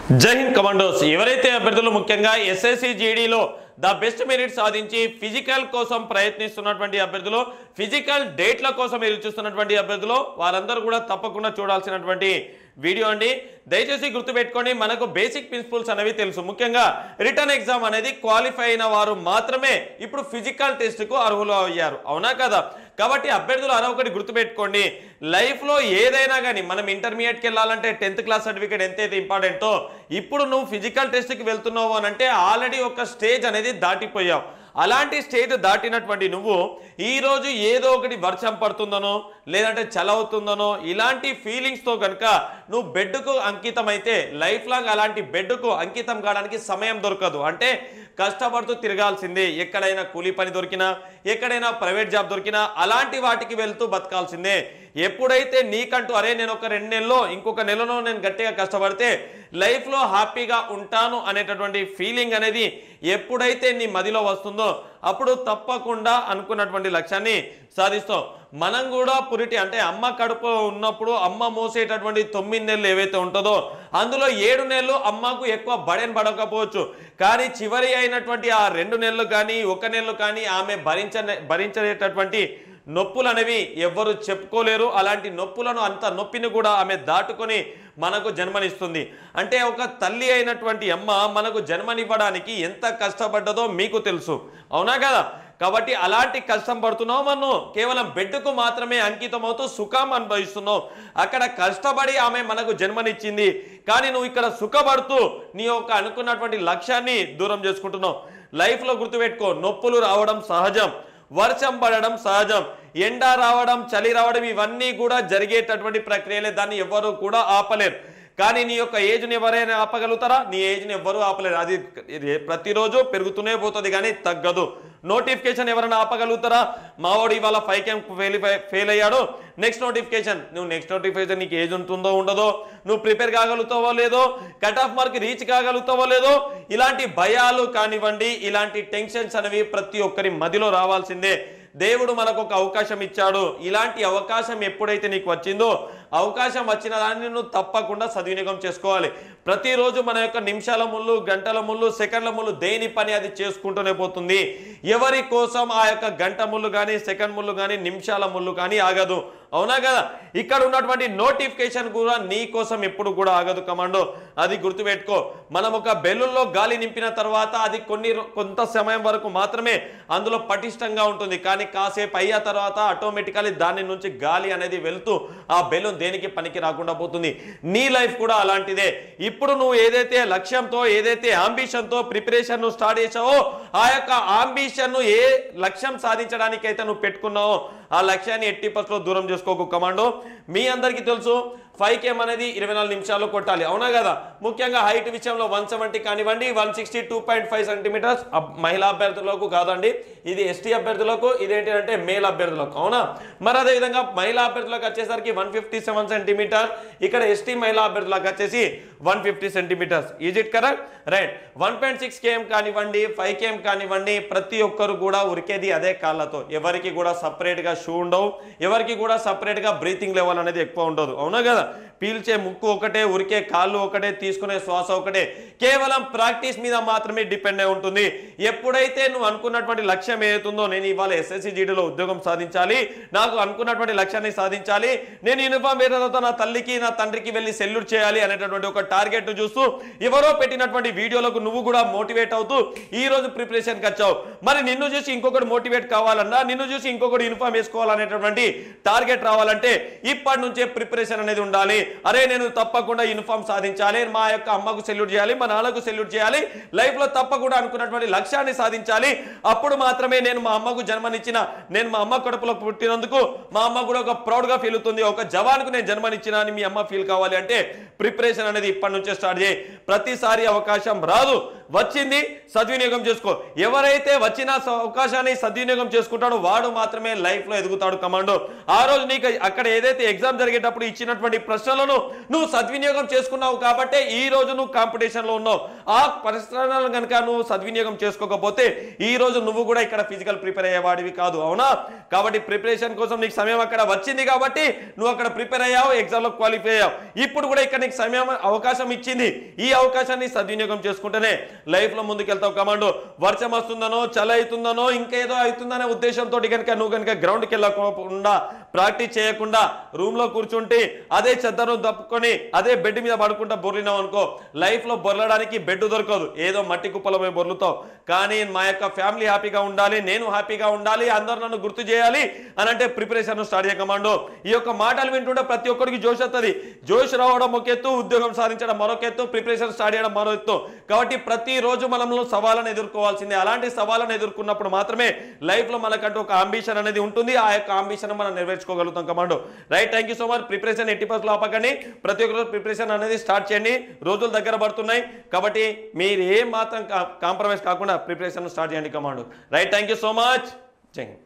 జై హింద్ కమాండోస్ ఎవరైతే అభ్యర్థులు ముఖ్యంగా ఎస్ఎస్సి జీడీలో ద బెస్ట్ మెరిట్ సాధించి ఫిజికల్ కోసం ప్రయత్నిస్తున్నటువంటి అభ్యర్థులు ఫిజికల్ డేట్ల కోసం ఎదురు చూస్తున్నటువంటి అభ్యర్థులు వారందరూ కూడా తప్పకుండా చూడాల్సినటువంటి వీడియో అండి దయచేసి గుర్తుపెట్టుకోండి మనకు బేసిక్ ప్రిన్సిపల్స్ అనేవి తెలుసు ముఖ్యంగా రిటర్న్ ఎగ్జామ్ అనేది క్వాలిఫై అయిన వారు మాత్రమే ఇప్పుడు ఫిజికల్ టెస్ట్కు అర్హులు అయ్యారు అవునా కదా కాబట్టి అభ్యర్థులు అలా ఒకటి గుర్తుపెట్టుకోండి లైఫ్లో ఏదైనా కానీ మనం ఇంటర్మీడియట్కి వెళ్ళాలంటే టెన్త్ క్లాస్ సర్టిఫికేట్ ఎంతైతే ఇంపార్టెంటో ఇప్పుడు నువ్వు ఫిజికల్ టెస్ట్కి వెళ్తున్నావు అని అంటే ఆల్రెడీ ఒక స్టేజ్ అనేది దాటిపోయావు అలాంటి స్టేజ్ దాటినటువంటి నువ్వు ఈరోజు ఏదో ఒకటి వర్షం పడుతుందనో లేదంటే చలవుతుందనో ఇలాంటి ఫీలింగ్స్తో కనుక నువ్వు బెడ్కు అంకితం అయితే లైఫ్ లాంగ్ అలాంటి బెడ్కు అంకితం కావడానికి సమయం దొరకదు అంటే కష్టపడుతూ తిరగాల్సిందే ఎక్కడైనా కూలీ పని దొరికినా ఎక్కడైనా ప్రైవేట్ జాబ్ దొరికినా అలాంటి వాటికి వెళ్తూ బతకాల్సిందే ఎప్పుడైతే నీకంటూ అరే నేను ఒక రెండు నెలలో ఇంకొక నెలలో నేను గట్టిగా కష్టపడితే లైఫ్లో హ్యాపీగా ఉంటాను అనేటటువంటి ఫీలింగ్ అనేది ఎప్పుడైతే నీ మదిలో వస్తుందో అప్పుడు తప్పకుండా అనుకున్నటువంటి లక్ష్యాన్ని సాధిస్తాం మనం కూడా పురిటి అంటే అమ్మ కడుపు ఉన్నప్పుడు అమ్మ మోసేటటువంటి తొమ్మిది నెలలు ఏవైతే ఉంటుందో అందులో ఏడు నెలలు అమ్మకు ఎక్కువ బడెన్ పడకపోవచ్చు కానీ చివరి అయినటువంటి ఆ రెండు నెలలు కానీ ఒక నెలలు కానీ ఆమె భరించ భరించేటటువంటి నొప్పులు అనేవి ఎవ్వరు చెప్పుకోలేరు అలాంటి నొప్పులను అంత నొప్పిని కూడా ఆమె దాటుకొని మనకు జన్మనిస్తుంది అంటే ఒక తల్లి అయినటువంటి అమ్మ మనకు జన్మనివ్వడానికి ఎంత కష్టపడ్డదో మీకు తెలుసు అవునా కదా కాబట్టి అలాంటి కష్టం పడుతున్నావు మనం కేవలం బెడ్కు మాత్రమే అంకితం అవుతూ సుఖం అనుభవిస్తున్నావు అక్కడ కష్టపడి ఆమె మనకు జన్మనిచ్చింది కానీ నువ్వు ఇక్కడ సుఖపడుతూ నీ యొక్క అనుకున్నటువంటి లక్ష్యాన్ని దూరం చేసుకుంటున్నావు లైఫ్లో గుర్తుపెట్టుకో నొప్పులు రావడం సహజం వర్షం పడడం సహజం ఎండ రావడం చలి రావడం ఇవన్నీ కూడా జరిగేటటువంటి ప్రక్రియలే దాన్ని ఎవరు కూడా ఆపలేరు కానీ నీ యొక్క ఏజ్ని ఎవరైనా ఆపగలుగుతారా నీ ఏజ్ని ఎవ్వరూ ఆపలేరు అది ఇది ప్రతిరోజు పెరుగుతూనే పోతుంది కానీ తగ్గదు నోటిఫికేషన్ ఎవరైనా ఆపగలుగుతారా మావాడు ఇవాళ ఫైవ్ క్యాంప్ ఫెయిల్ ఫెయిల్ అయ్యాడు నెక్స్ట్ నోటిఫికేషన్ నువ్వు నెక్స్ట్ నోటిఫికేషన్ నీకు ఏజ్ ఉంటుందో ఉండదో నువ్వు ప్రిపేర్ కాగలుగుతావో లేదో కట్ ఆఫ్ మార్క్ రీచ్ కాగలుగుతావో లేదో ఇలాంటి భయాలు కానివ్వండి ఇలాంటి టెన్షన్స్ అనేవి ప్రతి ఒక్కరి మదిలో రావాల్సిందే దేవుడు మనకు ఒక అవకాశం ఇచ్చాడు ఇలాంటి అవకాశం ఎప్పుడైతే నీకు వచ్చిందో అవకాశం వచ్చిన దాన్ని నువ్వు తప్పకుండా సద్వినియోగం చేసుకోవాలి ప్రతిరోజు మన యొక్క నిమిషాల ముళ్ళు గంటల ముళ్ళు సెకండ్ల ముళ్ళు దేని పని అది చేసుకుంటూనే పోతుంది ఎవరి కోసం ఆ యొక్క గంట ముళ్ళు కానీ సెకండ్ ముళ్ళు కానీ నిమిషాల ముళ్ళు కానీ ఆగదు అవునా కదా ఇక్కడ ఉన్నటువంటి నోటిఫికేషన్ కూడా నీ కోసం ఎప్పుడు కూడా ఆగదు కమాండో అది గుర్తుపెట్టుకో మనం ఒక బెలూన్లో గాలి నింపిన తర్వాత అది కొన్ని రో- కొంత సమయం వరకు మాత్రమే అందులో పటిష్టంగా ఉంటుంది కానీ కాసేపు అయ్యా తర్వాత ఆటోమేటికలీ దాని నుంచి గాలి అనేది వెళ్తూ ఆ బెలూన్ దేనికి పనికి రాకుండా పోతుంది నీ లైఫ్ కూడా అలాంటిదే ఇప్పుడు నువ్వు ఏదైతే లక్ష్యంతో ఏదైతే అంబిషన్తో ప్రిపరేషన్ నువ్వు స్టార్ట్ చేసావో ఆ యొక్క అంబిషన్ ఏ లక్ష్యం సాధించడానికి అయితే నువ్వు పెట్టుకున్నావో ఆ లక్ష్యాన్ని ఎట్టి పర్సెంట్లో దూరం చేసుకోకు కమాండో మీ అందరికీ తెలుసు ఫైవ్ కేమ్ అనేది ఇరవై నాలుగు నిమిషాల్లో కొట్టాలి అవునా కదా ముఖ్యంగా హైట్ విషయంలో వన్ సెవెంటీ కానివ్వండి one sixty two point five centimetres మహిళా అభ్యర్థులకు కాదండి ఇది ఎస్టీ అభ్యర్థులకు ఇదేంటి అంటే మేల్ అభ్యర్థులకు అవునా మరి అదేవిధంగా మహిళా అభ్యర్థులకు వచ్చేసరికి వన్ ఫిఫ్టీ సెవెన్ సెంటీమీటర్ ఇక్కడ ఎస్టీ మహిళా అభ్యర్థులకు వచ్చేసి one fifty centimetres is it correct right one point six KM కానివ్వండి ఫైవ్ కేఎం కానివ్వండి ప్రతి ఒక్కరు కూడా ఉరికేది అదే కాళ్ళతో ఎవరికి కూడా సపరేట్గా షూ ఉండవు ఎవరికి కూడా సపరేట్గా బ్రీతింగ్ లెవెల్ అనేది ఎక్కువ ఉండదు అవునా కదా పీల్చే ముక్కు ఒకటే ఉరికే కాళ్ళు ఒకటే తీసుకునే శ్వాస ఒకటే కేవలం ప్రాక్టీస్ మీద మాత్రమే డిపెండ్ అయి ఉంటుంది ఎప్పుడైతే నువ్వు అనుకున్నటువంటి లక్ష్యం ఏదైతుందో నేను ఇవాళ ఎస్ఎస్సి జీడీలో ఉద్యోగం సాధించాలి నాకు అనుకున్నటువంటి లక్ష్యాన్ని సాధించాలి నేను యూనిఫామ్ వేయడంతో నా తల్లికి నా తండ్రికి వెళ్ళి సెల్యూట్ చేయాలి అనేటటువంటి ఒక టార్గెట్ చూస్తూ ఎవరో పెట్టినటువంటి వీడియోలకు నువ్వు కూడా మోటివేట్ అవుతూ ఈ రోజు ప్రిపరేషన్కి వచ్చావు మరి నిన్ను చూసి ఇంకొకటి మోటివేట్ కావాలన్నా నిన్ను చూసి ఇంకొకటి యూనిఫామ్ వేసుకోవాలనేటటువంటి టార్గెట్ రావాలంటే ఇప్పటి నుంచే ప్రిపరేషన్ అనేది ఉండాలి అరే నేను తప్పకుండా యూనిఫామ్ సాధించాలి మా యొక్క అమ్మకు సెల్యూట్ చేయాలి మా నాన్నకు సెల్యూట్ చేయాలి లైఫ్ లో తప్పకుండా అనుకున్నటువంటి లక్ష్యాన్ని సాధించాలి అప్పుడు మాత్రమే నేను మా అమ్మకు జన్మనిచ్చిన నేను మా అమ్మ కడుపులో పుట్టినందుకు మా అమ్మ కూడా ఒక ప్రౌడ్ గా ఫీల్ అవుతుంది ఒక జవాన్కు నేను జన్మనిచ్చిన అని మీ అమ్మ ఫీల్ కావాలి అంటే ప్రిపరేషన్ అనేది ఇప్పటి నుంచే స్టార్ట్ చేయి ప్రతిసారి అవకాశం రాదు వచ్చింది సద్వినియోగం చేసుకో ఎవరైతే వచ్చిన స- అవకాశాన్ని సద్వినియోగం చేసుకుంటాడో వాడు మాత్రమే లైఫ్ లో ఎదుగుతాడు కమాండో ఆ రోజు నీకు అక్కడ ఏదైతే ఎగ్జామ్ జరిగేటప్పుడు ఇచ్చినటువంటి ప్రశ్నలను నువ్వు సద్వినియోగం చేసుకున్నావు కాబట్టే ఈ రోజు నువ్వు కాంపిటీషన్ లో ఉన్నావు ఆ ప్రశ్నలను కనుక నువ్వు సద్వినియోగం చేసుకోకపోతే ఈ రోజు నువ్వు కూడా ఇక్కడ ఫిజికల్ ప్రిపేర్ అయ్యేవాడివి కాదు అవునా కాబట్టి ప్రిపరేషన్ కోసం నీకు సమయం అక్కడ వచ్చింది కాబట్టి నువ్వు అక్కడ ప్రిపేర్ అయ్యావు ఎగ్జామ్ లో క్వాలిఫై అయ్యావు ఇప్పుడు కూడా ఇక్కడ నీకు సమయం అవకాశం ఇచ్చింది ఈ అవకాశాన్ని సద్వినియోగం చేసుకుంటేనే లైఫ్ లో ముందుకెళ్తావు కమాండో వర్షం వస్తుందనో చలి అవుతుందనో ఇంకేదో అవుతుందనే ఉద్దేశంతో కనుక నువ్వు కనుక గ్రౌండ్కి వెళ్ళకుండా ప్రాక్టీస్ చేయకుండా రూమ్ లో కూర్చుంటే అదే చెద్దరు తప్పుకొని అదే బెడ్ మీద పడుకుంటా బొర్లినావు అనుకో లైఫ్ లో బొర్లడానికి బెడ్ దొరకదు ఏదో మట్టి కుప్పలో పోయి బొర్లుతావు కానీ మా యొక్క ఫ్యామిలీ హ్యాపీగా ఉండాలి నేను హ్యాపీగా ఉండాలి అందరూ నన్ను గుర్తు చేయాలి అని అంటే ప్రిపరేషన్ స్టార్ట్ చేయకమాండో ఈ యొక్క మాటలు వింటుంటే ప్రతి ఒక్కరికి జోష్ వస్తుంది జోష్ రావడం ఒక ఎత్తు ఉద్యోగం సాధించడం మరొక ఎత్తు ప్రిపరేషన్ స్టార్ట్ చేయడం మరో ఎత్తు కాబట్టి ప్రతి రోజు మనము సవాళ్ళను ఎదుర్కోవాల్సిందే అలాంటి సవాళ్ళను ఎదుర్కొన్నప్పుడు మాత్రమే లైఫ్ లో మనకంటూ ఒక అంబిషన్ అనేది ఉంటుంది ఆ యొక్క అంబిషన్ మనం నెరవేర్చుకోగలుగుతాం commando right thank you so much preparation ఎట్టి పర్సెంట్ ఆపకండి ప్రతి ఒక్కరు ప్రిపరేషన్ అనేది స్టార్ట్ చేయండి రోజులు దగ్గర పడుతున్నాయి కాబట్టి మీరు ఏం మాత్రం కాంప్రమైజ్ కాకుండా ప్రిపరేషన్ స్టార్ట్ చేయండి commando right thank you so much జై హింద్